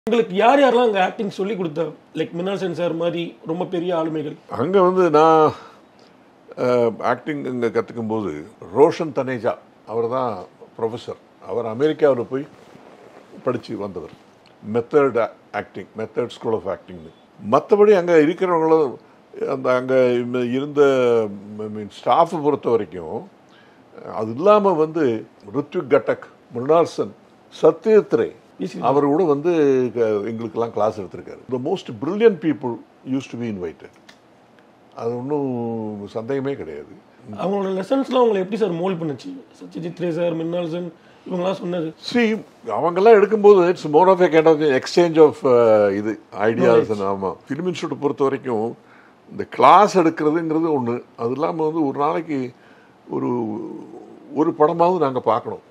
உங்களுக்கு யார் யாரெல்லாம் அங்கே ஆக்டிங் சொல்லி கொடுத்தா லைக் மினால் சென் சார் மாதிரி ரொம்ப பெரிய ஆளுமைகள் அங்கே வந்து நான் ஆக்டிங் இங்கே கற்றுக்கும் போது ரோஷன் தனேஜா அவர் தான் ப்ரொஃபஸர் அவர் அமெரிக்காவில் போய் படித்து வந்தவர் method acting method school of ஆக்டிங்னு மற்றபடி அங்கே இருக்கிறவங்களும் அந்த அங்கே இருந்த மீன் ஸ்டாஃபை பொறுத்த வரைக்கும் அது இல்லாமல் வந்து ருத்விக் கட்டக் முன்னார்சன் சத்யத்ரே அவர் கூட வந்து க- எங்களுக்கெல்லாம் கிளாஸ் எடுத்திருக்காரு the most brilliant people use to be invited அது ஒன்றும் சந்தேகமே கிடையாது அவங்களோட லெசன்ஸ்லாம் உங்களை எப்படி சார் மோல்ட் பண்ணுச்சு சத்யஜித் ரே சார் மின்னால் சென் இவங்கெல்லாம் சொன்னது சி அவங்கெல்லாம் எடுக்கும்போது it's more of a kind of exchange of இது ஐடியாஸ் ஆமாம் ஃபிலிம் இன்ஸ்டியூட் பொறுத்த வரைக்கும் இந்த கிளாஸ் எடுக்கிறதுங்கிறது ஒன்று அது இல்லாமல் வந்து ஒரு நாளைக்கு ஒரு ஒரு படமாவது நாங்கள் பார்க்கணும்